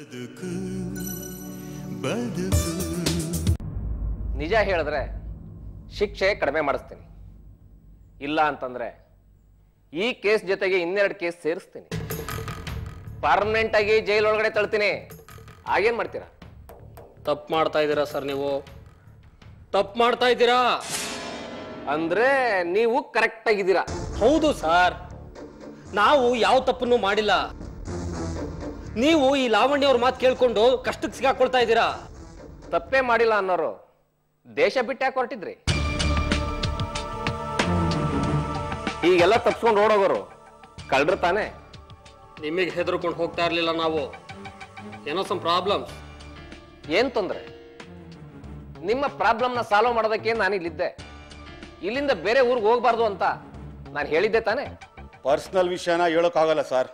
ನಿಜ ಹೇಳಿದ್ರೆ ಶಿಕ್ಷೆ ಕಡಿಮೆ ಮಾಡಿಸ್ತೀನಿ ಇಲ್ಲ ಅಂತಂದ್ರೆ ಈ ಕೇಸ್ ಜೊತೆಗೆ ಇನ್ನೆರಡು ಕೇಸ್ ಸೇರಿಸ್ತೀನಿ ಪರ್ಮನೆಂಟ್ ಆಗಿ ಜೈಲ್ ಒಳಗಡೆ ತಳ್ತೀನಿ ಆಗೇನ್ ಮಾಡ್ತೀರಾ ತಪ್ಪು ಮಾಡ್ತಾ ಇದ್ದೀರಾ ಸರ್ ನೀವು ತಪ್ಪು ಮಾಡ್ತಾ ಇದ್ದೀರಾ ಅಂದ್ರೆ ನೀವು ಕರೆಕ್ಟ್ ಆಗಿದ್ದೀರಾ ಹೌದು ಸರ್ ನಾವು ಯಾವ ತಪ್ಪನ್ನು ಮಾಡಿಲ್ಲ ನೀವು ಈ ಲಾವಣ್ಯ ಅವ್ರ ಮಾತು ಕೇಳ್ಕೊಂಡು ಕಷ್ಟಕ್ಕೆ ಸಿಗಾಕೊಳ್ತಾ ಇದ್ದೀರಾ ತಪ್ಪೇ ಮಾಡಿಲ್ಲ ಅನ್ನೋರು ದೇಶ ಬಿಟ್ಟು ಯಾಕೆ ಹೊರಟಿದ್ರಿ ಹೀಗೆಲ್ಲ ತಪ್ಸ್ಕೊಂಡು ಓಡೋಗೋರು ಕಳ್ರು ತಾನೆ ನಿಮಗೆ ಹೆದರ್ಕೊಂಡು ಹೋಗ್ತಾ ಇರಲಿಲ್ಲ ನಾವು ಏನೋ ಸಮ್ ಪ್ರಾಬ್ಲಮ್ಸ್ ಏನ್ ತೊಂದ್ರೆ ನಿಮ್ಮ ಪ್ರಾಬ್ಲಮ್ನ ಸಾಲ್ವ್ ಮಾಡೋದಕ್ಕೆ ನಾನು ಇಲ್ಲಿದ್ದೆ ಇಲ್ಲಿಂದ ಬೇರೆ ಊರಿಗೆ ಹೋಗ್ಬಾರ್ದು ಅಂತ ನಾನು ಹೇಳಿದ್ದೆ ತಾನೆ ಪರ್ಸ್ನಲ್ ವಿಷಯನ ಹೇಳೋಕ್ಕಾಗಲ್ಲ ಸರ್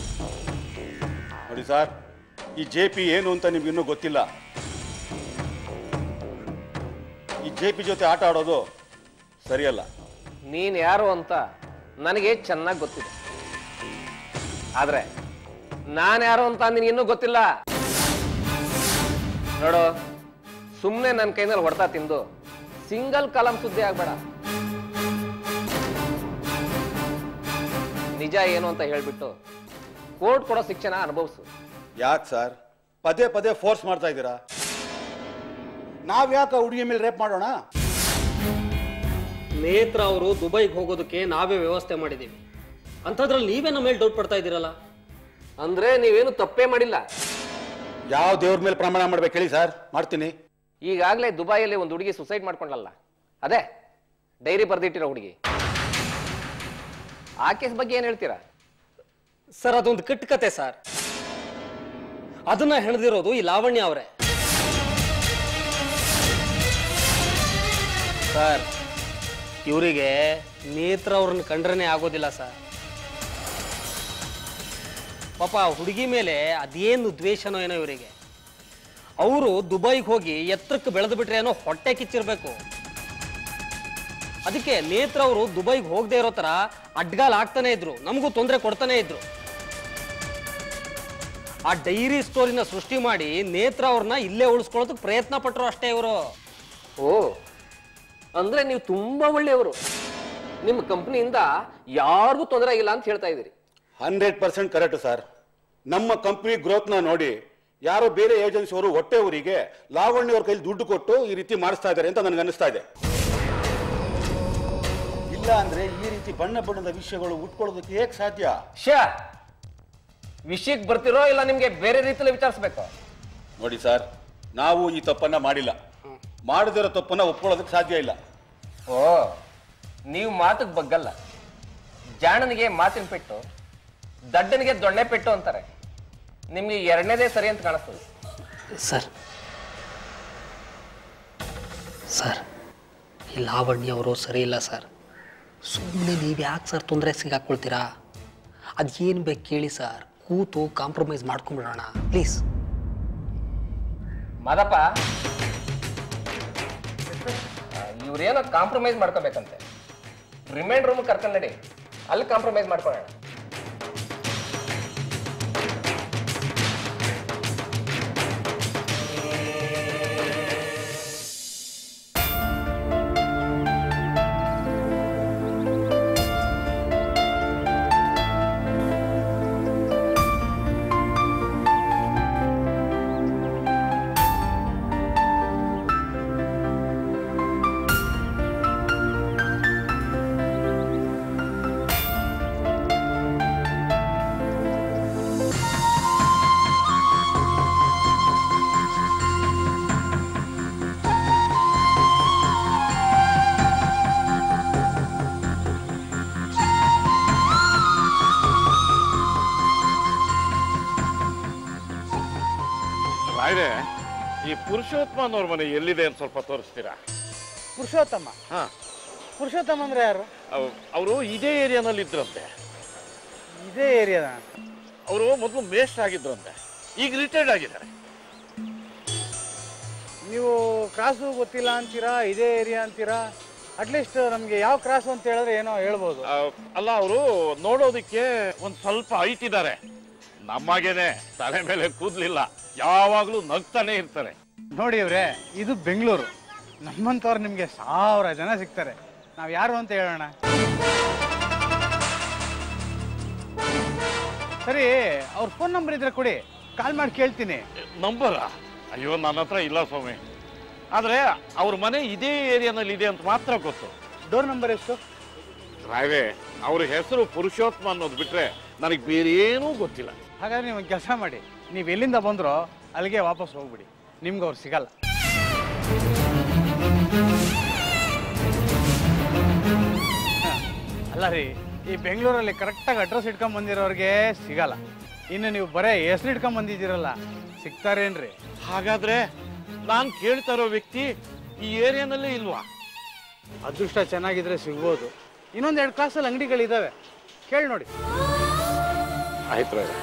ನೋಡಿ ಸರ್ ಈ ಜೆ ಪಿ ಏನು ಅಂತ ನಿಮ್ಗೆ ಇನ್ನೂ ಗೊತ್ತಿಲ್ಲ ಈ ಜೆ ಪಿ ಜೊತೆ ಆಟ ಆಡೋದು ಸರಿಯಲ್ಲ ನೀನ್ ಯಾರು ಅಂತ ನನಗೆ ಚೆನ್ನಾಗಿ ಗೊತ್ತಿದೆ ಆದ್ರೆ ನಾನು ಯಾರು ಅಂತ ನಿನಗಿನ್ನೂ ಗೊತ್ತಿಲ್ಲ ನೋಡು ಸುಮ್ಮನೆ ನನ್ನ ಕೈನಲ್ಲಿ ಹೊಡ್ತಾ ತಿಂದು ಸಿಂಗಲ್ ಕಾಲಂ ಸುದ್ದಿ ಆಗ್ಬೇಡ ನಿಜ ಏನು ಅಂತ ಹೇಳ್ಬಿಟ್ಟು ಕೋರ್ಟ್ ಕೊಡೋ ಶಿಕ್ಷಣ ಅನುಭವಿಸು ಯಾಕೆ ಸರ್ ಪದೇ ಪದೇ ಫೋರ್ಸ್ ಮಾಡ್ತಾ ಇದ್ದೀರಾ ನಾವ್ಯಾಕೆ ಹುಡುಗಿ ಮೇಲೆ ರೇಪ್ ಮಾಡೋಣ ನೇತ್ರ ಅವರು ದುಬೈಗೆ ಹೋಗೋದಕ್ಕೆ ನಾವೇ ವ್ಯವಸ್ಥೆ ಮಾಡಿದ್ದೀವಿ ಅಂಥದ್ರಲ್ಲಿ ನೀವೇ ನಮ್ಮ ಮೇಲೆ ಡೌಟ್ ಪಡ್ತಾ ಇದ್ದೀರಲ್ಲ ಅಂದ್ರೆ ನೀವೇನು ತಪ್ಪೇ ಮಾಡಿಲ್ಲ ಯಾವ ದೇವ್ರ ಮೇಲೆ ಪ್ರಮಾಣ ಮಾಡ್ಬೇಕು ಹೇಳಿ ಸರ್ ಮಾಡ್ತೀನಿ ಈಗಾಗಲೇ ದುಬೈಯಲ್ಲಿ ಒಂದು ಹುಡುಗಿ ಸುಸೈಡ್ ಮಾಡ್ಕೊಂಡಲ್ಲ ಅದೇ ಡೈರಿ ಬರ್ದಿಟ್ಟಿರೋ ಹುಡುಗಿ ಆ ಕೇಸ್ ಬಗ್ಗೆ ಏನ್ ಹೇಳ್ತೀರಾ ಸರ್ ಅದೊಂದು ಕಟ್ಟುಕತೆ ಸರ್ ಅದನ್ನ ಹೆಣದಿರೋದು ಈ ಲಾವಣ್ಯ ಅವರೇ ಸರ್ ಇವರಿಗೆ ನೇತ್ರ ಅವ್ರನ್ನ ಕಂಡ್ರನೇ ಆಗೋದಿಲ್ಲ ಸರ್ ಪಾಪ ಆ ಹುಡುಗಿ ಮೇಲೆ ಅದೇನು ದ್ವೇಷನೋ ಏನೋ ಇವರಿಗೆ ಅವರು ದುಬೈಗೆ ಹೋಗಿ ಎತ್ತರಕ್ಕೆ ಬೆಳೆದು ಬಿಟ್ರೆ ಏನೋ ಹೊಟ್ಟೆ ಕಿಚ್ಚಿರ್ಬೇಕು ಅದಕ್ಕೆ ನೇತ್ರ ಅವರು ದುಬೈಗೆ ಹೋಗದೆ ಇರೋ ತರ ಅಡ್ಗಾಲ್ ಆಗ್ತಾನೆ ಇದ್ರು ನಮಗೂ ತೊಂದರೆ ಕೊಡ್ತಾನೆ ಇದ್ರು ಆ ಡೈರಿ ಸ್ಟೋರಿನ ಸೃಷ್ಟಿ ಮಾಡಿ ನೇತ್ರ ಅವ್ರನ್ನ ಇಲ್ಲೇ ಉಳಿಸ್ಕೊಳ್ಳೋದಕ್ಕೆ ಪ್ರಯತ್ನ ಪಟ್ರು ಅಷ್ಟೇ ಇವರು ಓ ಅಂದ್ರೆ ನೀವು ತುಂಬಾ ಒಳ್ಳೆಯವರು ನಿಮ್ಮ ಕಂಪ್ನಿಯಿಂದ ಯಾರಿಗೂ ತೊಂದರೆ ಆಗಿಲ್ಲ ಅಂತ ಹೇಳ್ತಾ ಇದ್ದೀರಿ ಹಂಡ್ರೆಡ್ ಪರ್ಸೆಂಟ್ ಕರೆಕ್ಟ್ ಸರ್ ನಮ್ಮ ಕಂಪ್ನಿ ಗ್ರೋತ್ನ ನೋಡಿ ಯಾರೋ ಬೇರೆ ಏಜೆನ್ಸಿ ಅವರು ಹೊಟ್ಟೆ ಊರಿಗೆ ಲಾವಣ್ಯ ಅವ್ರ ಕೈಲಿ ದುಡ್ಡು ಕೊಟ್ಟು ಈ ರೀತಿ ಮಾಡಿಸ್ತಾ ಇದ್ದಾರೆ ಅಂತ ನನಗೆ ಅನಿಸ್ತಾ ಇದೆ ಇಲ್ಲ ಅಂದ್ರೆ ಈ ರೀತಿ ಬಣ್ಣ ಬಣ್ಣದ ವಿಷಯಗಳು ಉಟ್ಕೊಳ್ಳೋದಕ್ಕೆ ಹೇಗೆ ಸಾಧ್ಯ ಶ್ಯಾ ವಿಷಯಕ್ಕೆ ಬರ್ತಿರೋ ಇಲ್ಲ ನಿಮ್ಗೆ ಬೇರೆ ರೀತಿಯಲ್ಲಿ ವಿಚಾರಿಸ್ಬೇಕು ನೋಡಿ ಸರ್ ನಾವು ಈ ತಪ್ಪನ್ನ ಮಾಡಿಲ್ಲ ಮಾಡದಿರೋ ತಪ್ಪನ್ನ ಒಪ್ಕೊಳ್ಳೋದಕ್ಕೆ ಸಾಧ್ಯ ಇಲ್ಲ ಓ ನೀವು ಮಾತಿಗೆ ಬಗ್ಗಲ್ಲ ಜಾಣನಿಗೆ ಮಾತಿನ ಪೆಟ್ಟು ದಡ್ಡನಿಗೆ ದೊಣ್ಣೆ ಪೆಟ್ಟು ಅಂತಾರೆ ನಿಮ್ಗೆ ಎರಡನೇದೇ ಸರಿ ಅಂತ ಕಾಣಿಸ್ತದೆ ಸರ್ ಸರ್ ಈ ಲಾವಣ್ಯ ಅವರು ಸರಿ ಇಲ್ಲ ಸರ್ ಸುಮ್ಮನೆ ನೀವು ಯಾಕೆ ಸರ್ ತೊಂದರೆ ಸಿಗಾಕೊಳ್ತೀರಾ ಅದೇನು ಬೇಕು ಕೇಳಿ ಸರ್ ಕೂತು ಕಾಂಪ್ರಮೈಸ್ ಮಾಡ್ಕೊಂಬಿಡೋಣ ಪ್ಲೀಸ್ ಮಾದಪ್ಪ ಇವ್ರೇನೋ ಕಾಂಪ್ರಮೈಸ್ ಮಾಡ್ಕೋಬೇಕಂತೆ ರಿಮೈಂಡ್ ರೂಮ್ ಕರ್ಕೊಂಡು ನಡಿ ಅಲ್ಲಿ ಕಾಂಪ್ರಮೈಸ್ ಮಾಡ್ಕೊಳ್ಳೋಣ ರಾಯ್ರೆ ಈ ಪುರುಷೋತ್ತಮನವ್ರ ಮನೆ ಎಲ್ಲಿದೆ ಅಂತ ಸ್ವಲ್ಪ ತೋರಿಸ್ತೀರಾ ಪುರುಷೋತ್ತಮ ಹಾ ಪುರುಷೋತ್ತಮ ಅಂದ್ರೆ ಯಾರು ಅವರು ಇದೇ ಏರಿಯಾನಲ್ಲಿ ಇದ್ರಂತೆ ಇದೇ ಏರಿಯಾದ ಅವರು ಮೊದಲು ಮೇಸ್ಟ್ ಆಗಿದ್ರಂತೆ ಈಗ ರಿಟೈರ್ಡ್ ಆಗಿದ್ದಾರೆ ನೀವು ಕ್ರಾಸು ಗೊತ್ತಿಲ್ಲ ಅಂತೀರಾ ಇದೇ ಏರಿಯಾ ಅಂತೀರಾ ಅಟ್ಲೀಸ್ಟ್ ನಮಗೆ ಯಾವ ಕ್ರಾಸು ಅಂತ ಹೇಳಿದ್ರೆ ಏನೋ ಹೇಳ್ಬೋದು ಆ, ಅಲ್ಲ ಅವರು ನೋಡೋದಕ್ಕೆ ಒಂದ್ ಸ್ವಲ್ಪ ಹೈಟ್ ಇದ್ದಾರೆ ನಮ್ಮಗೇನೆ ತಲೆ ಮೇಲೆ ಕೂದ್ಲಿಲ್ಲ ಯಾವಾಗ್ಲೂ ನಗ್ತಾನೆ ಇರ್ತಾರೆ ನೋಡಿ ಇವ್ರೆ ಇದು ಬೆಂಗಳೂರು ನಮ್ಮಂಥವ್ರು ನಿಮಗೆ ಸಾವಿರ ಜನ ಸಿಗ್ತಾರೆ ನಾವು ಯಾರು ಅಂತ ಹೇಳೋಣ ಸರಿ ಅವ್ರ ಫೋನ್ ನಂಬರ್ ಇದ್ರೆ ಕೊಡಿ ಕಾಲ್ ಮಾಡಿ ಕೇಳ್ತೀನಿ ನಂಬರ ಅಯ್ಯೋ ನನ್ನ ಹತ್ರ ಇಲ್ಲ ಸ್ವಾಮಿ ಆದ್ರೆ ಅವ್ರ ಮನೆ ಇದೇ ಏರಿಯಾನಲ್ಲಿ ಇದೆ ಅಂತ ಮಾತ್ರ ಗೊತ್ತು ಡೋರ್ ನಂಬರ್ ಎಷ್ಟು ರಾಯವೇ ಅವ್ರ ಹೆಸರು ಪುರುಷೋತ್ತಮ ಅನ್ನೋದು ಬಿಟ್ರೆ ನನಗೆ ಬೇರೆ ಏನೂ ಗೊತ್ತಿಲ್ಲ ಹಾಗಾದ್ರೆ ನೀವು ಕೆಲಸ ಮಾಡಿ ನೀವು ಎಲ್ಲಿಂದ ಬಂದ್ರೋ ಅಲ್ಲಿಗೆ ವಾಪಸ್ ಹೋಗ್ಬಿಡಿ ನಿಮ್ಗೆ ಅವ್ರು ಸಿಗಲ್ಲ ಹ, ಅಲ್ಲ ರೀ ಈ ಬೆಂಗಳೂರಲ್ಲಿ ಕರೆಕ್ಟಾಗಿ ಅಡ್ರೆಸ್ ಇಟ್ಕೊಂಡ್ ಬಂದಿರೋರಿಗೆ ಸಿಗಲ್ಲ ಇನ್ನು ನೀವು ಬರೇ ಹೆಸರು ಇಟ್ಕೊಂಡ್ ಬಂದಿದ್ದೀರಲ್ಲ ಸಿಗ್ತಾರೇನ್ರಿ ಹಾಗಾದ್ರೆ ನಾನು ಕೇಳ್ತಾ ಇರೋ ವ್ಯಕ್ತಿ ಈ ಏರಿಯಾನಲ್ಲೇ ಇಲ್ವಾ ಅದೃಷ್ಟ ಚೆನ್ನಾಗಿದ್ರೆ ಸಿಗ್ಬೋದು ಇನ್ನೊಂದು ಎರಡು ಕ್ಲಾಸಲ್ಲಿ ಅಂಗಡಿಗಳಿದ್ದಾವೆ ಕೇಳಿ ನೋಡಿ ಆಯ್ತು ರಾಯ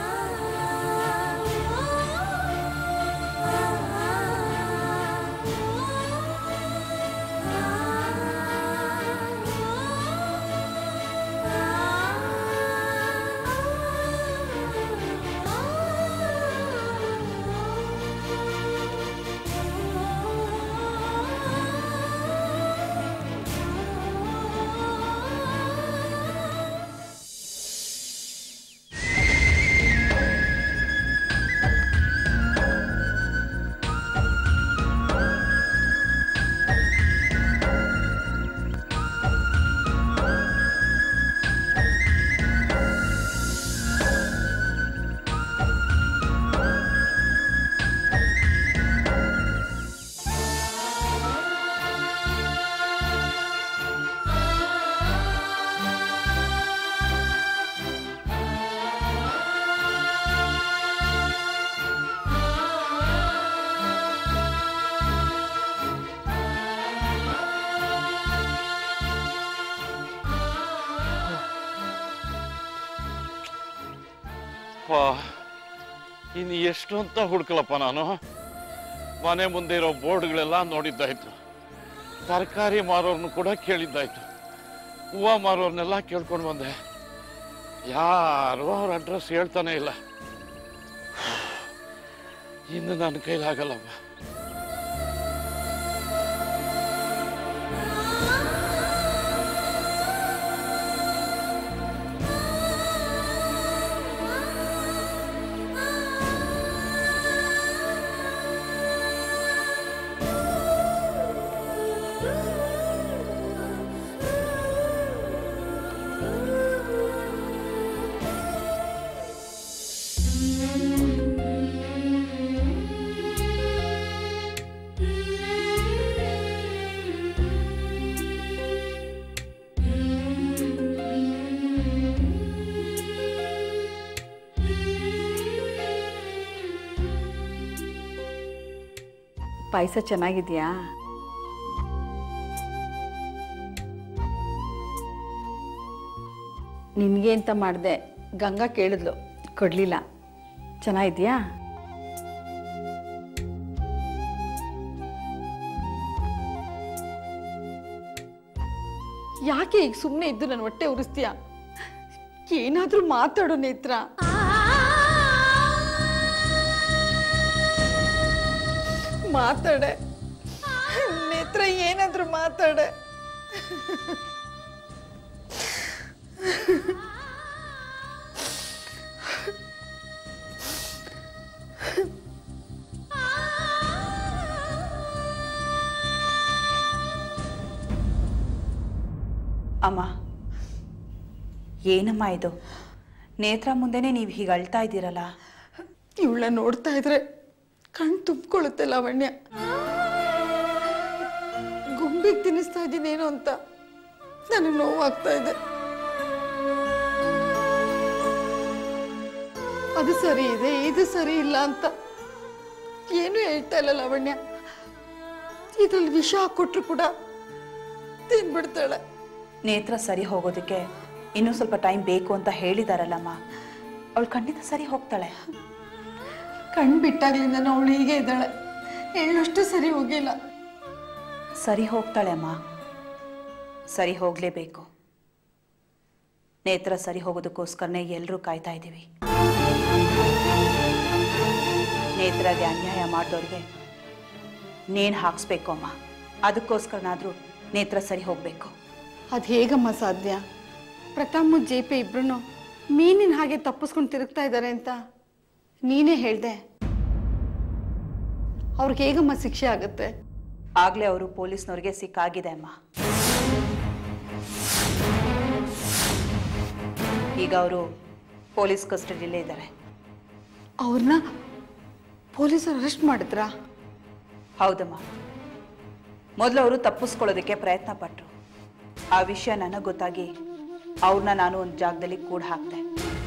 ಅಪ್ಪ ಇನ್ನು ಎಷ್ಟು ಅಂತ ಹುಡ್ಕಲಪ್ಪ ನಾನು ಮನೆ ಮುಂದೆ ಇರೋ ಬೋರ್ಡ್ಗಳೆಲ್ಲ ನೋಡಿದ್ದಾಯ್ತು ತರಕಾರಿ ಮಾರೋರ್ನು ಕೂಡ ಕೇಳಿದ್ದಾಯ್ತು ಹೂವು ಮಾರೋರ್ನೆಲ್ಲ ಕೇಳ್ಕೊಂಡು ಬಂದೆ ಯಾರು ಅವ್ರ ಅಡ್ರೆಸ್ ಹೇಳ್ತಾನೆ ಇಲ್ಲ ಇನ್ನು ನನ್ನ ಕೈಲಾಗಲ್ಲಪ್ಪ ಪಾಯಸ ಚೆನ್ನಾಗಿದೆಯಾ ನಿನಗೆ ಅಂತ ಮಾಡಿದೆ ಗಂಗಾ ಕೇಳಿದ್ಲು ಕೊಡಲಿಲ್ಲ ಚೆನ್ನಾಗಿದೆಯಾ ಯಾಕೆ ಈಗ ಸುಮ್ಮನೆ ಇದ್ದು ನನ್ನ ಹೊಟ್ಟೆ ಉರಿಸ್ತೀಯ ಏನಾದರೂ ಮಾತಾಡೋ ನೇತ್ರ ಮಾತಾಡೆ ನೇತ್ರ ಏನಾದರೂ ಮಾತಾಡೆ ಅಮ್ಮ ಏನಮ್ಮ ಇದು ನೇತ್ರ ಮುಂದೆನೆ ನೀವು ಹೀಗೆ ಅಳ್ತಾ ಇದ್ದೀರಲ್ಲ ಇವಳ ನೋಡ್ತಾ ಇದ್ರೆ ಕಣ್ ತುಂಬಿಕೊಳ್ಳುತ್ತೆ ಲಾವಣ್ಯ ಗುಂಬಿಗೆ ತಿನ್ನಿಸ್ತಾ ಇದ್ದೀನೇನೋ ಅಂತ ನನಗೆ ನೋವಾಗ್ತಾ ಇದೆ ಅದು ಸರಿ ಇದೆ ಇದು ಸರಿ ಇಲ್ಲ ಅಂತ ಏನು ಹೇಳ್ತಾ ಇಲ್ಲ ಲಾವಣ್ಯ ಇದ್ರಲ್ಲಿ ವಿಷ ಹಾಕೊಟ್ರು ಕೂಡ ತಿನ್ಬಿಡ್ತಾಳೆ ನೇತ್ರ ಸರಿ ಹೋಗೋದಕ್ಕೆ ಇನ್ನೂ ಸ್ವಲ್ಪ ಟೈಮ್ ಬೇಕು ಅಂತ ಹೇಳಿದಾರಲ್ಲಮ್ಮ ಅವಳು ಖಂಡಿತ ಸರಿ ಹೋಗ್ತಾಳೆ ಕಣ್ ಬಿಟ್ಟಾಗ್ಲಿಂದ ಅವಳು ಹೀಗೆ ಇದ್ದಾಳೆ ಹೇಳಷ್ಟು ಸರಿ ಹೋಗಿಲ್ಲ ಸರಿ ಹೋಗ್ತಾಳೆ ಅಮ್ಮ ಸರಿ ಹೋಗಲೇಬೇಕು ನೇತ್ರ ಸರಿ ಹೋಗೋದಕ್ಕೋಸ್ಕರನೇ ಎಲ್ಲರೂ ಕಾಯ್ತಾ ಇದ್ದೀವಿ ನೇತ್ರಾಗೆ ಅನ್ಯಾಯ ಮಾಡಿದವ್ರಿಗೆ ನೇಣು ಹಾಕ್ಸ್ಬೇಕು ಅಮ್ಮ ಅದಕ್ಕೋಸ್ಕರನಾದ್ರೂ ನೇತ್ರ ಸರಿ ಹೋಗ್ಬೇಕು ಅದು ಹೇಗಮ್ಮ ಸಾಧ್ಯ ಪ್ರತಾಪ್ ಜೆ ಪಿ ಇಬ್ರು ಮೀನಿನ ಹಾಗೆ ತಪ್ಪಿಸ್ಕೊಂಡು ತಿರುಗ್ತಾ ಇದ್ದಾರೆ ಅಂತ ನೀನೇ ಹೇಳ್ದೆ ಅವ್ರಿಗೆ ಹೇಗಮ್ಮ ಶಿಕ್ಷೆ ಆಗುತ್ತೆ ಆಗ್ಲೇ ಅವರು ಪೊಲೀಸ್ನವ್ರಿಗೆ ಸಿಕ್ಕಾಗಿದೆ ಅಮ್ಮ ಈಗ ಅವರು ಪೊಲೀಸ್ ಕಸ್ಟಡಿಯಲ್ಲೇ ಇದ್ದಾರೆ ಅವ್ರನ್ನ ಪೊಲೀಸರು ಅರೆಸ್ಟ್ ಮಾಡಿದ್ರಾ ಹೌದಮ್ಮ ಮೊದಲು ಅವರು ತಪ್ಪಿಸ್ಕೊಳ್ಳೋದಕ್ಕೆ ಪ್ರಯತ್ನ ಪಟ್ಟರು ಆ ವಿಷಯ ನನಗೆ ಗೊತ್ತಾಗಿ ಅವ್ರನ್ನ ನಾನು ಒಂದು ಜಾಗದಲ್ಲಿ ಕೂಡ ಹಾಕ್ದೆ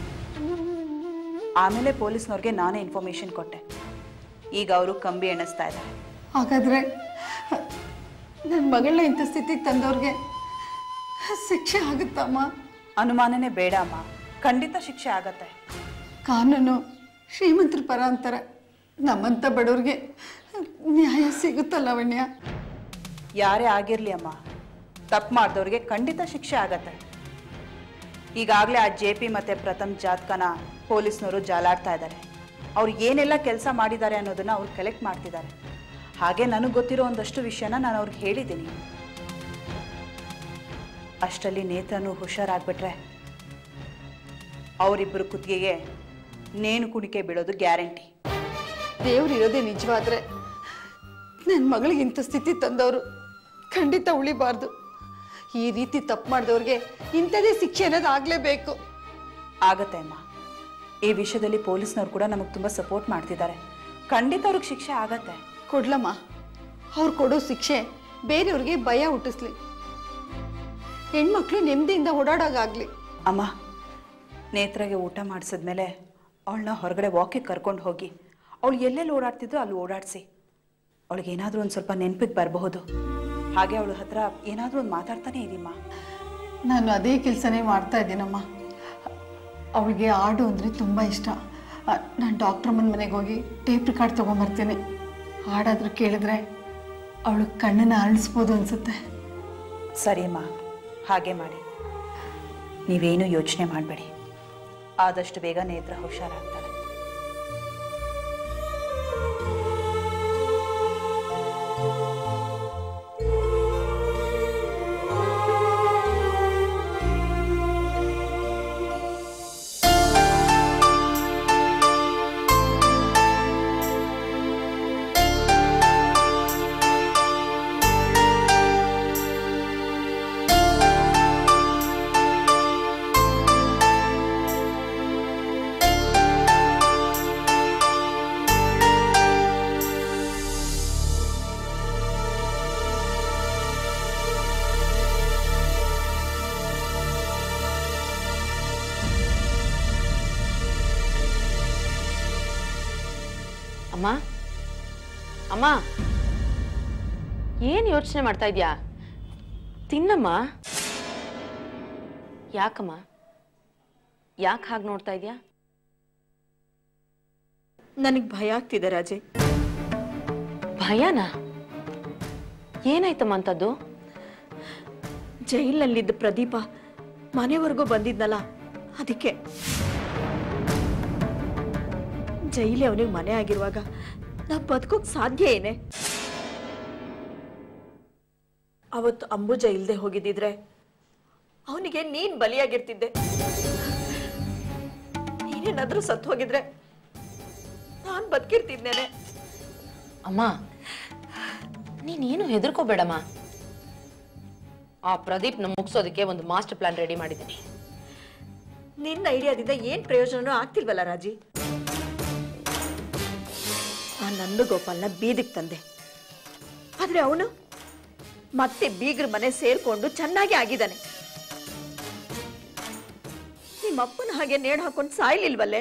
ಆಮೇಲೆ ಪೊಲೀಸ್ನವ್ರಿಗೆ ನಾನೇ ಇನ್ಫಾರ್ಮೇಶನ್ ಕೊಟ್ಟೆ ಈಗ ಅವರು ಕಂಬಿ ಎಣಿಸ್ತಾ ಇದ್ದಾರೆ ಹಾಗಾದ್ರೆ ನನ್ನ ಮಗಳನ್ನ ಇಂಥ ಸ್ಥಿತಿಗೆ ತಂದವ್ರಿಗೆ ಶಿಕ್ಷೆ ಆಗುತ್ತಮ್ಮ ಅನುಮಾನನೇ ಬೇಡ ಅಮ್ಮ ಖಂಡಿತ ಶಿಕ್ಷೆ ಆಗತ್ತೆ ಕಾನೂನು ಶ್ರೀಮಂತರ ಪರ ಅಂತಾರೆ ನಮ್ಮಂಥ ಬಡವ್ರಿಗೆ ನ್ಯಾಯ ಸಿಗುತ್ತಲ್ಲ ಲಾವಣ್ಯ ಯಾರೇ ಆಗಿರ್ಲಿ ಅಮ್ಮ ತಪ್ಪು ಮಾಡಿದವ್ರಿಗೆ ಖಂಡಿತ ಶಿಕ್ಷೆ ಆಗತ್ತೆ ಈಗಾಗಲೇ ಆ ಜೆ ಪಿ ಮತ್ತು ಪ್ರಥಮ್ ಜಾತಕನ ಪೊಲೀಸ್ನವರು ಜಾಲಾಡ್ತಾ ಇದ್ದಾರೆ ಅವ್ರು ಏನೆಲ್ಲ ಕೆಲಸ ಮಾಡಿದ್ದಾರೆ ಅನ್ನೋದನ್ನ ಅವ್ರು ಕಲೆಕ್ಟ್ ಮಾಡ್ತಿದ್ದಾರೆ ಹಾಗೆ ನನಗೆ ಗೊತ್ತಿರೋ ಒಂದಷ್ಟು ವಿಷಯನ ನಾನು ಅವ್ರಿಗೆ ಹೇಳಿದ್ದೀನಿ ಅಷ್ಟರಲ್ಲಿ ನೇತ್ರನು ಹುಷಾರಾಗ್ಬಿಟ್ರೆ ಅವರಿಬ್ಬರು ಕುತ್ತಿಗೆಗೆ ನೇಣು ಕುಣಿಕೆ ಬೀಳೋದು ಗ್ಯಾರಂಟಿ ದೇವ್ರು ಇರೋದೇ ನಿಜವಾದ್ರೆ ನನ್ನ ಮಗಳಿಗೆ ಇಂಥ ಸ್ಥಿತಿ ತಂದವರು ಖಂಡಿತ ಉಳಿಬಾರ್ದು ಈ ರೀತಿ ತಪ್ಪು ಮಾಡಿದವ್ರಿಗೆ ಇಂಥದೇ ಶಿಕ್ಷೆ ಅನ್ನೋದು ಆಗಲೇಬೇಕು ಆಗತ್ತೆ ಅಮ್ಮ ಈ ವಿಷಯದಲ್ಲಿ ಪೊಲೀಸ್ನವ್ರು ಕೂಡ ನಮಗೆ ತುಂಬ ಸಪೋರ್ಟ್ ಮಾಡ್ತಿದ್ದಾರೆ ಖಂಡಿತ ಅವ್ರಿಗೆ ಶಿಕ್ಷೆ ಆಗತ್ತೆ ಕೊಡ್ಲಮ್ಮ ಅವ್ರು ಕೊಡೋ ಶಿಕ್ಷೆ ಬೇರೆಯವ್ರಿಗೆ ಭಯ ಹುಟ್ಟಿಸ್ಲಿ ಹೆಣ್ಮಕ್ಳು ನೆಮ್ಮದಿಯಿಂದ ಓಡಾಡೋಗಾಗ್ಲಿ ಅಮ್ಮ ನೇತ್ರಗೆ ಊಟ ಮಾಡಿಸಿದ್ಮೇಲೆ ಅವಳನ್ನ ಹೊರಗಡೆ ವಾಕಿಗೆ ಕರ್ಕೊಂಡು ಹೋಗಿ ಅವಳು ಎಲ್ಲೆಲ್ಲಿ ಓಡಾಡ್ತಿದ್ದೋ ಅಲ್ಲಿ ಓಡಾಡಿಸಿ ಅವಳಿಗೆ ಏನಾದರೂ ಒಂದು ಸ್ವಲ್ಪ ನೆನಪಿಗೆ ಬರಬಹುದು ಹಾಗೆ ಅವಳ ಹತ್ರ ಏನಾದರೂ ಒಂದು ಮಾತಾಡ್ತಾನೆ ಇದೀಮ್ಮ ನಾನು ಅದೇ ಕೆಲಸನೇ ಮಾಡ್ತಾ ಇದ್ದೀನಮ್ಮ ಅವಳಿಗೆ ಹಾಡು ಅಂದರೆ ತುಂಬ ಇಷ್ಟ ನಾನು ಡಾಕ್ಟ್ರ್ ಅಮ್ಮನ ಮನೆಗೆ ಹೋಗಿ ಟೇಪ್ ರಿಕಾರ್ಡ್ ತೊಗೊಂಬರ್ತೀನಿ ಹಾಡಾದ್ರೂ ಕೇಳಿದ್ರೆ ಅವಳು ಕಣ್ಣನ್ನು ಅರಳಿಸ್ಬೋದು ಅನ್ಸುತ್ತೆ ಸರಿ ಅಮ್ಮ ಹಾಗೆ ಮಾಡಿ ನೀವೇನು ಯೋಚನೆ ಮಾಡಬೇಡಿ ಆದಷ್ಟು ಬೇಗ ನೇತ್ರ ಹುಷಾರಾಗ್ತಾಳೆ ಅಮ್ಮ ಅಮ್ಮ ಏನು ಯೋಚನೆ ಮಾಡ್ತಾ ಇದ್ಯಾ ತಿನ್ನಮ್ಮ ಯಾಕಮ್ಮ ಯಾಕೆ ಹಾಗೆ ನೋಡ್ತಾ ಇದ್ಯಾ ನನಗೆ ಭಯ ಆಗ್ತಿದೆ ರಾಜೆ ಭಯನಾ ಏನಾಯ್ತಮ್ಮ ಅಂತದ್ದು ಜೈಲಿನಲ್ಲಿದ್ದ ಪ್ರದೀಪ ಮನೆವರೆಗೂ ಬಂದಿದ್ನಲ್ಲ ಅದಕ್ಕೆ ಜೈಲಿ ಅವನಿಗೆ ಮನೆ ಆಗಿರುವಾಗ ನಾ ಬದುಕೋಕ್ ಸಾಧ್ಯ ಏನೇ ಅವತ್ತು ಅಂಬುಜ ಇಲ್ದೆ ಹೋಗಿದ್ದಿದ್ರೆ ಅವನಿಗೆ ನೀನ್ ಬಲಿಯಾಗಿರ್ತಿದ್ದೆ ನೀನೇನಾದ್ರೂ ಸತ್ತು ಹೋಗಿದ್ರೆ ನಾನ್ ಬದುಕಿರ್ತಿದ್ನೇನೆ ಅಮ್ಮ ನೀನೇನು ಹೆದರ್ಕೋಬೇಡಮ್ಮ ಆ ಪ್ರದೀಪ್ನ ಮುಗಿಸೋದಕ್ಕೆ ಒಂದು ಮಾಸ್ಟರ್ ಪ್ಲಾನ್ ರೆಡಿ ಮಾಡಿದ್ದೀನಿ ನಿನ್ನ ಐಡಿಯಾದಿಂದ ಏನ್ ಪ್ರಯೋಜನನೂ ಆಗ್ತಿಲ್ವಲ್ಲ ರಾಜಿ ಆ ನಂದು ಗೋಪಾಲ್ನ ಬೀದಿಗೆ ತಂದೆ ಆದ್ರೆ ಅವನು ಮತ್ತೆ ಬೀಗ್ರ ಮನೆ ಸೇರ್ಕೊಂಡು ಚೆನ್ನಾಗಿ ಆಗಿದ್ದಾನೆ ನಿಮ್ಮಪ್ಪನ ಹಾಗೆ ನೇಣು ಹಾಕೊಂಡು ಸಾಯ್ಲಿಲ್ವಲ್ಲೇ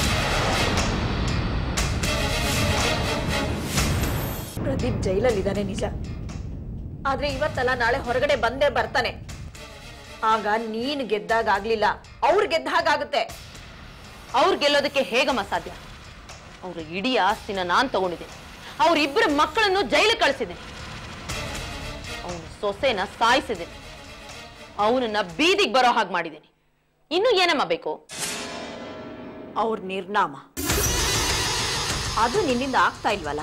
ಪ್ರದೀಪ್ ಜೈಲಲ್ಲಿದ್ದಾನೆ ನಿಜ ಆದ್ರೆ ಇವತ್ತಲ್ಲ ನಾಳೆ ಹೊರಗಡೆ ಬಂದೇ ಬರ್ತಾನೆ ಆಗ ನೀನ್ ಗೆದ್ದಾಗ ಆಗ್ಲಿಲ್ಲ ಅವ್ರು ಗೆದ್ದ ಹಾಗಾಗುತ್ತೆ ಅವ್ರು ಗೆಲ್ಲೋದಕ್ಕೆ ಹೇಗಮ್ಮ ಸಾಧ್ಯ ಅವ್ರ ಇಡೀ ಆಸ್ತಿನ ನಾನ್ ತಗೊಂಡಿದ್ದೀನಿ ಅವ್ರಿಬ್ಬರ ಮಕ್ಕಳನ್ನು ಜೈಲಿಗೆ ಕಳಿಸಿದ್ದೀನಿ ಅವನ ಸೊಸೆನ ಸಾಯಿಸಿದ್ದೀನಿ ಅವನನ್ನ ಬೀದಿಗೆ ಬರೋ ಹಾಗೆ ಮಾಡಿದ್ದೀನಿ ಇನ್ನು ಏನಮ್ಮ ಬೇಕು ಅವ್ರ ನಿರ್ನಾಮ ಅದು ನಿನ್ನಿಂದ ಆಗ್ತಾ ಇಲ್ವಲ್ಲ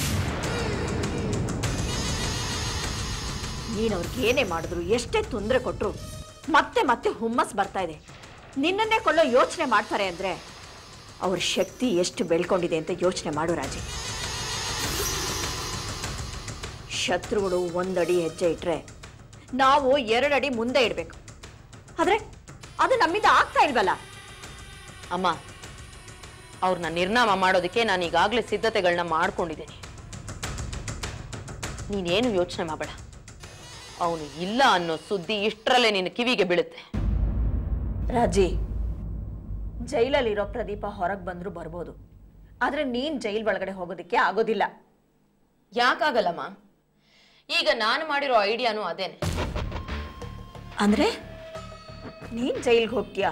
ನೀನು ಅವ್ರಿಗೆ ಏನೇ ಮಾಡಿದ್ರು ಎಷ್ಟೇ ತೊಂದರೆ ಕೊಟ್ಟರು ಮತ್ತೆ ಮತ್ತೆ ಹುಮ್ಮಸ್ ಬರ್ತಾ ಇದೆ ನಿನ್ನನ್ನೇ ಕೊಲ್ಲೋ ಯೋಚನೆ ಮಾಡ್ತಾರೆ ಅಂದ್ರೆ ಅವ್ರ ಶಕ್ತಿ ಎಷ್ಟು ಬೆಳ್ಕೊಂಡಿದೆ ಅಂತ ಯೋಚನೆ ಮಾಡು ರಾಜಿ ಶತ್ರುಗಳು ಒಂದಡಿ ಹೆಜ್ಜೆ ಇಟ್ರೆ ನಾವು ಎರಡಡಿ ಮುಂದೆ ಇಡಬೇಕು ಆದ್ರೆ ಅದು ನಮ್ಮಿಂದ ಆಗ್ತಾ ಇಲ್ವಲ್ಲ ಅಮ್ಮ ಅವ್ರನ್ನ ನಿರ್ನಾಮ ಮಾಡೋದಕ್ಕೆ ನಾನು ಈಗಾಗಲೇ ಸಿದ್ಧತೆಗಳನ್ನ ಮಾಡ್ಕೊಂಡಿದ್ದೀನಿ ನೀನೇನು ಯೋಚನೆ ಮಾಡಬೇಡ ಅವನು ಇಲ್ಲ ಅನ್ನೋ ಸುದ್ದಿ ಇಷ್ಟರಲ್ಲೇ ನಿನ್ನ ಕಿವಿಗೆ ಬೀಳುತ್ತೆ ರಾಜಿ ಜೈಲಲ್ಲಿರೋ ಪ್ರದೀಪ ಹೊರಗೆ ಬಂದ್ರು ಬರ್ಬೋದು ಆದ್ರೆ ನೀನ್ ಜೈಲ್ ಒಳಗಡೆ ಹೋಗೋದಕ್ಕೆ ಆಗೋದಿಲ್ಲ ಯಾಕಾಗಲ್ಲಮ್ಮ ಈಗ ನಾನು ಮಾಡಿರೋ ಐಡಿಯಾನು ಅದೇನೆ ಅಂದ್ರೆ ನೀನ್ ಜೈಲ್ಗೆ ಹೋಗ್ತೀಯಾ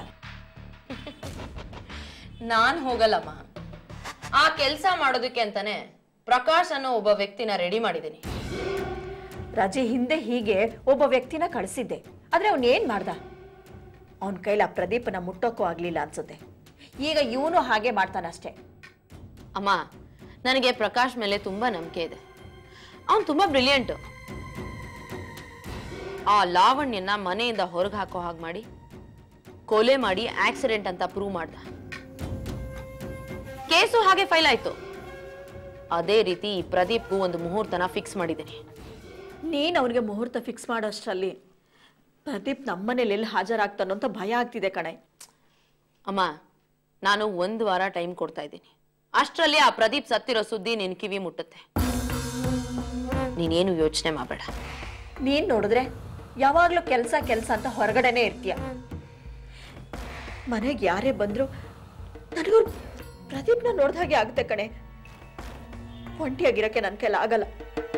ನಾನ್ ಹೋಗಲ್ಲಮ್ಮ ಆ ಕೆಲಸ ಮಾಡೋದಕ್ಕೆ ಅಂತಾನೆ ಪ್ರಕಾಶ್ ಅನ್ನೋ ಒಬ್ಬ ವ್ಯಕ್ತಿನ ರೆಡಿ ಮಾಡಿದ್ದೀನಿ ರಾಜಿ ಹಿಂದೆ ಹೀಗೆ ಒಬ್ಬ ವ್ಯಕ್ತಿನ ಕಳಿಸಿದ್ದೆ ಆದ್ರೆ ಅವನ್ ಏನ್ ಮಾಡ್ದ ಅವನ ಕೈಲಿ ಆ ಪ್ರದೀಪನ ಮುಟ್ಟೋಕ್ಕೂ ಆಗ್ಲಿಲ್ಲ ಅನ್ಸುತ್ತೆ ಈಗ ಇವನು ಹಾಗೆ ಮಾಡ್ತಾನಷ್ಟೇ ಅಮ್ಮ ನನಗೆ ಪ್ರಕಾಶ್ ಮೇಲೆ ತುಂಬಾ ನಂಬಿಕೆ ಇದೆ ಅವನು ತುಂಬಾ ಬ್ರಿಲಿಯಂಟ್ ಆ ಲಾವಣ್ಯನ ಮನೆಯಿಂದ ಹೊರಗೆ ಹಾಕೋ ಹಾಗೆ ಮಾಡಿ ಕೊಲೆ ಮಾಡಿ ಆಕ್ಸಿಡೆಂಟ್ ಅಂತ ಪ್ರೂವ್ ಮಾಡ್ದ ಕೇಸು ಹಾಗೆ ಫೈಲ್ ಆಯ್ತು ಅದೇ ರೀತಿ ಈ ಪ್ರದೀಪ್ಗೂ ಒಂದು ಮುಹೂರ್ತನ ಫಿಕ್ಸ್ ಮಾಡಿದ್ದೀನಿ ನೀನ್ ಅವನಿಗೆ ಮುಹೂರ್ತ ಫಿಕ್ಸ್ ಮಾಡೋಷ್ಟರಲ್ಲಿ ಪ್ರದೀಪ್ ನಮ್ಮನೇಲಿ ಎಲ್ಲಿ ಹಾಜರಾಗ್ತಾನೋ ಅಂತ ಭಯ ಆಗ್ತಿದೆ ಕಣೆ ಅಮ್ಮ ನಾನು ಒಂದು ವಾರ ಟೈಮ್ ಕೊಡ್ತಾ ಇದ್ದೀನಿ ಅಷ್ಟರಲ್ಲಿ ಆ ಪ್ರದೀಪ್ ಸತ್ತಿರೋ ಸುದ್ದಿ ನಿನ್ ಕಿವಿ ಮುಟ್ಟುತ್ತೆ ನೀನೇನು ಯೋಚನೆ ಮಾಡಬೇಡ ನೀನ್ ನೋಡಿದ್ರೆ ಯಾವಾಗ್ಲೂ ಕೆಲ್ಸ ಕೆಲ್ಸ ಅಂತ ಹೊರಗಡೆನೆ ಇರ್ತೀಯ ಮನೆಗೆ ಯಾರೇ ಬಂದ್ರು ನನಗೂ ಪ್ರದೀಪ್ನ ನೋಡ್ದ ಹಾಗೆ ಆಗುತ್ತೆ ಕಣೆ ಒಂಟಿಯಾಗಿರಕ್ಕೆ ನನ್ನ ಕೈಲಿ ಆಗಲ್ಲ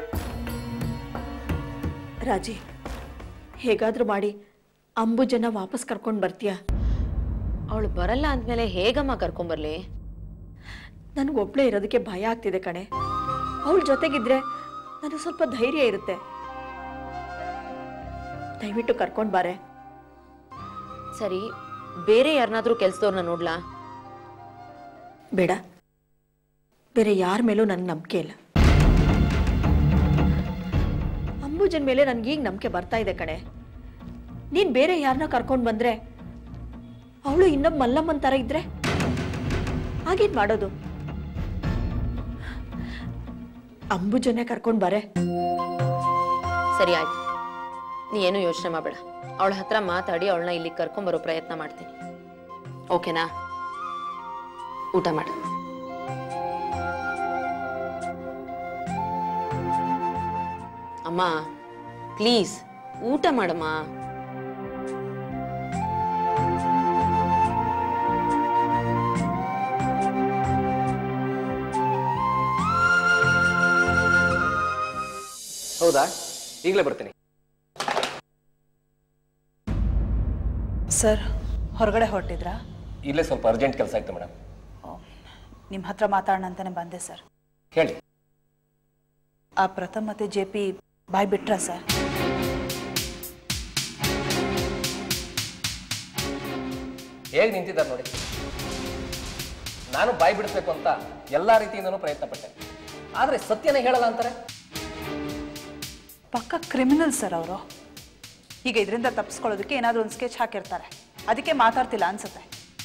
ರಾಜಿ ಹೇಗಾದ್ರೂ ಮಾಡಿ ಅಂಬುಜನ ವಾಪಸ್ ಕರ್ಕೊಂಡು ಬರ್ತೀಯಾ ಅವಳು ಬರಲ್ಲ ಅಂದ್ಮೇಲೆ ಹೇಗಮ್ಮ ಕರ್ಕೊಂಬರ್ಲಿ ನನಗೆ ಒಬ್ಳೆ ಇರೋದಕ್ಕೆ ಭಯ ಆಗ್ತಿದೆ ಕಣೆ ಅವಳ ಜೊತೆಗಿದ್ರೆ ನನಗೆ ಸ್ವಲ್ಪ ಧೈರ್ಯ ಇರುತ್ತೆ ದಯವಿಟ್ಟು ಕರ್ಕೊಂಡು ಬಾರೆ ಸರಿ ಬೇರೆ ಯಾರನ್ನಾದ್ರೂ ಕೆಲ್ಸದವ್ರನ್ನ ನೋಡ್ಲಾ ಬೇಡ ಬೇರೆ ಯಾರ ಮೇಲೂ ನನ್ಗೆ ನಂಬಿಕೆ ಇಲ್ಲ ಅಂಬುಜನ್ ಮೇಲೆ ನನ್ಗೀಗ ನಂಬಿಕೆ ಬರ್ತಾ ಇದೆ ಕಣೆ ನೀನ್ ಬೇರೆ ಯಾರನ್ನ ಕರ್ಕೊಂಡು ಬಂದ್ರೆ ಅವಳು ಇನ್ನೊಬ್ಬ ಮಲ್ಲಮ್ಮನ್ ತರ ಇದ್ರೆ ಹಾಗೇನ್ ಮಾಡೋದು ಅಂಬುಜನ್ನೇ ಕರ್ಕೊಂಡು ಬಾರೆ ಸರಿ ಆಯ್ತು ನೀ ಏನು ಯೋಚನೆ ಮಾಡಬೇಡ ಅವಳ ಹತ್ರ ಮಾತಾಡಿ ಅವಳನ್ನ ಇಲ್ಲಿ ಕರ್ಕೊಂಬರೋ ಪ್ರಯತ್ನ ಮಾಡ್ತೀನಿ ಓಕೆನಾ ಊಟ ಮಾಡು ಅಮ್ಮ ಪ್ಲೀಸ್ ಊಟ ಮಾಡಮ್ಮ ಹೌದಾ ಈಗಲೇ ಬರ್ತೀನಿ ಸರ್ ಹೊರಗಡೆ ಹೊರಟಿದ್ರಾ ಇಲ್ಲೇ ಸ್ವಲ್ಪ ಅರ್ಜೆಂಟ್ ಕೆಲಸ ಆಯ್ತು ಮೇಡಮ್ ನಿಮ್ಮ ಹತ್ರ ಮಾತಾಡೋಣ ಅಂತಾನೆ ಬಂದೆ ಸರ್ ಹೇಳಿ ಆ ಪ್ರಥಮ್ ಮತ್ತೆ ಜೆ ಪಿ ಬಾಯ್ ಬಿಟ್ರಾ ಸರ್ ಹೇಗೆ ನಿಂತಿದ್ದಾರೆ ನೋಡಿ ನಾನು ಬಾಯಿ ಬಿಡಿಸ್ಬೇಕು ಅಂತ ಎಲ್ಲಾ ರೀತಿಯಿಂದನೂ ಪ್ರಯತ್ನ ಪಟ್ಟೆ ಆದ್ರೆ ಸತ್ಯನೇ ಹೇಳಲ್ಲ ಅಂತಾರೆ ಪಕ್ಕ ಕ್ರಿಮಿನಲ್ ಸರ್ ಅವರು ಈಗ ಇದರಿಂದ ತಪ್ಪಿಸ್ಕೊಳ್ಳೋದಕ್ಕೆ ಏನಾದರೂ ಒಂದು ಸ್ಕೆಚ್ ಹಾಕಿರ್ತಾರೆ ಅದಕ್ಕೆ ಮಾತಾಡ್ತಿಲ್ಲ ಅನ್ಸುತ್ತೆ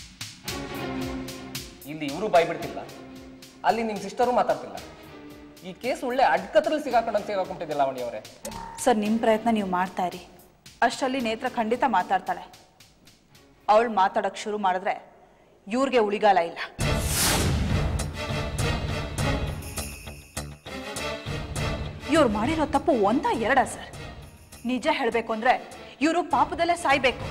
ಇಲ್ಲಿ ಇವರು ಬಾಯಿ ಬಿಡ್ತಿಲ್ಲ ಅಲ್ಲಿ ನಿಮ್ಮ ಸಿಸ್ಟರು ಮಾತಾಡ್ತಿಲ್ಲ ಈ ಕೇಸ್ ಒಳ್ಳೆ ಅಡ್ಕತ್ರಲ್ಲಿ ಸಿಗಾಕೊಂಡಂತ ಸಿಗಾಕೊಂಡಿದ್ದಿಲ್ಲ ಲಾವಣಿ ಅವರೇ ಸರ್ ನಿಮ್ಮ ಪ್ರಯತ್ನ ನೀವು ಮಾಡ್ತಾ ಇರಿ ಅಷ್ಟರಲ್ಲಿ ನೇತ್ರ ಖಂಡಿತ ಮಾತಾಡ್ತಾಳೆ ಅವಳು ಮಾತಾಡೋಕ್ಕೆ ಶುರು ಮಾಡಿದ್ರೆ ಇವ್ರಿಗೆ ಉಳಿಗಾಲ ಇಲ್ಲ ಇವ್ರು ಮಾಡಿರೋ ತಪ್ಪು ಒಂದ ಎರಡ ಸರ್ ನಿಜ ಹೇಳಬೇಕು ಅಂದ್ರೆ ಇವರು ಪಾಪದಲ್ಲೇ ಸಾಯ್ಬೇಕು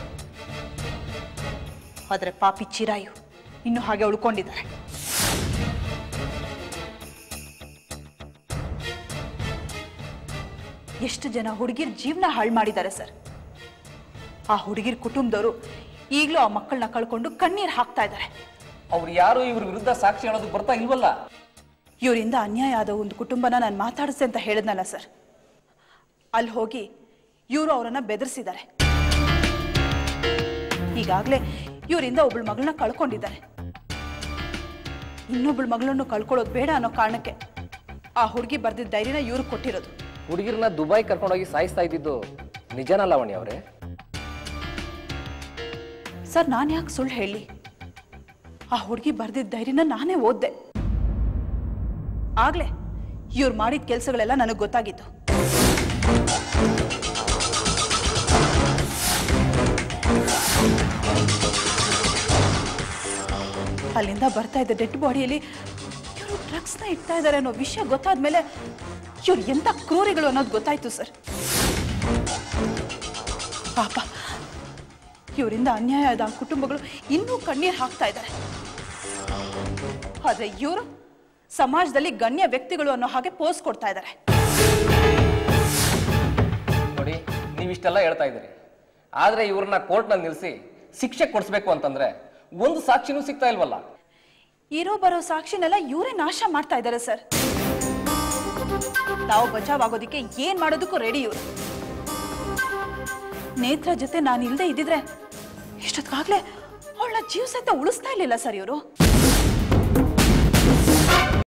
ಆದ್ರೆ ಪಾಪಿ ಚಿರಾಯು ಇನ್ನು ಹಾಗೆ ಉಳ್ಕೊಂಡಿದ್ದಾರೆ ಎಷ್ಟು ಜನ ಹುಡುಗಿರ್ ಜೀವನ ಹಾಳು ಮಾಡಿದ್ದಾರೆ ಸರ್ ಆ ಹುಡುಗಿರ್ ಕುಟುಂಬದವರು ಈಗಲೂ ಆ ಮಕ್ಕಳನ್ನ ಕಳ್ಕೊಂಡು ಕಣ್ಣೀರು ಹಾಕ್ತಾ ಇದ್ದಾರೆ ಅವ್ರು ಯಾರು ಇವ್ರ ವಿರುದ್ಧ ಸಾಕ್ಷಿ ಹೇಳೋದಕ್ಕೆ ಬರ್ತಾ ಇಲ್ವಲ್ಲ ಇವರಿಂದ ಅನ್ಯಾಯ ಆದ ಒಂದು ಕುಟುಂಬನ ನಾನು ಮಾತಾಡಿಸ್ದೆ ಅಂತ ಹೇಳಿದ್ನಲ್ಲ ಸರ್ ಅಲ್ಲಿ ಹೋಗಿ ಇವರು ಅವರನ್ನ ಬೆದರಿಸಿದ್ದಾರೆ ಈಗಾಗಲೇ ಇವರಿಂದ ಒಬ್ಳು ಮಗಳನ್ನ ಕಳ್ಕೊಂಡಿದ್ದಾರೆ ಇನ್ನೊಬ್ಬಳ ಮಗಳನ್ನು ಕಳ್ಕೊಳ್ಳೋದು ಬೇಡ ಅನ್ನೋ ಕಾರಣಕ್ಕೆ ಆ ಹುಡುಗಿ ಬರ್ದಿದ್ದ ಡೈರಿನ ಇವ್ರಿಗೆ ಕೊಟ್ಟಿರೋದು ಹುಡುಗಿರನ್ನ ದುಬೈ ಕರ್ಕೊಂಡೋಗಿ ಸಾಯಿಸ್ತಾ ಇದ್ದಿದ್ದು ನಿಜನಾ ಲಾವಣಿ ಅವರೇ ಸರ್ ನಾನು ಯಾಕೆ ಸುಳ್ಳು ಹೇಳಿ ಆ ಹುಡುಗಿ ಬರ್ದಿದ್ದ ಡೈರಿನ ನಾನೇ ಓದ್ದೆ ಆಗ್ಲೇ ಇವ್ರು ಮಾಡಿದ ಕೆಲಸಗಳೆಲ್ಲ ನನಗೆ ಗೊತ್ತಾಗಿತ್ತು ಅಲ್ಲಿಂದ ಬರ್ತಾ ಇದ್ದ ಡೆಡ್ ಬಾಡಿಯಲ್ಲಿ ಇವರು ಡ್ರಗ್ಸ್ನ ಇಡ್ತಾ ಇದ್ದಾರೆ ಅನ್ನೋ ವಿಷಯ ಗೊತ್ತಾದ್ಮೇಲೆ ಇವ್ರು ಎಂಥ ಕ್ರೂರಿಗಳು ಅನ್ನೋದು ಗೊತ್ತಾಯ್ತು ಸರ್ ಪಾಪ ಇವರಿಂದ ಅನ್ಯಾಯ ಆದ ಆ ಕುಟುಂಬಗಳು ಇನ್ನೂ ಕಣ್ಣೀರು ಹಾಕ್ತಾ ಇದ್ದಾರೆ ಆದ್ರೆ ಇವರು ಸಮಾಜದಲ್ಲಿ ಗಣ್ಯ ವ್ಯಕ್ತಿಗಳು ಅನ್ನೋ ಹಾಗೆ ಪೋಸ್ ಕೊಡ್ತಾ ಇದ್ದಾರೆ ನೋಡಿ ನೀವಿಷ್ಟೆಲ್ಲ ಹೇಳ್ತಾ ಇದ್ದೀರಿ ಆದ್ರೆ ಇವ್ರನ್ನ ಕೋರ್ಟ್ನಲ್ಲಿ ನಿಲ್ಲಿಸಿ ಶಿಕ್ಷೆ ಕೊಡಿಸ್ಬೇಕು ಅಂತಂದ್ರೆ ಒಂದು ಸಾಕ್ಷಿನೂ ಸಿಗ್ತಾ ಇಲ್ವಲ್ಲ ಇರೋ ಬರೋ ಸಾಕ್ಷಿನೆಲ್ಲ ಇವರೇ ನಾಶ ಮಾಡ್ತಾ ಇದ್ದಾರೆ ಸರ್ ತಾವು ಬಚಾವ್ ಆಗೋದಿಕ್ಕೆ ಏನ್ ಮಾಡೋದಕ್ಕೂ ರೆಡಿ ಇವರು ನೇತ್ರ ಜೊತೆ ನಾನು ಇಲ್ಲದೆ ಇದ್ದಿದ್ರೆ ಇಷ್ಟೊತ್ತಾಗ್ಲೇ ಅವಳ ಜೀವ ಸಹಿತ ಉಳಿಸ್ತಾ ಇರ್ಲಿಲ್ಲ ಸರ್ ಇವರು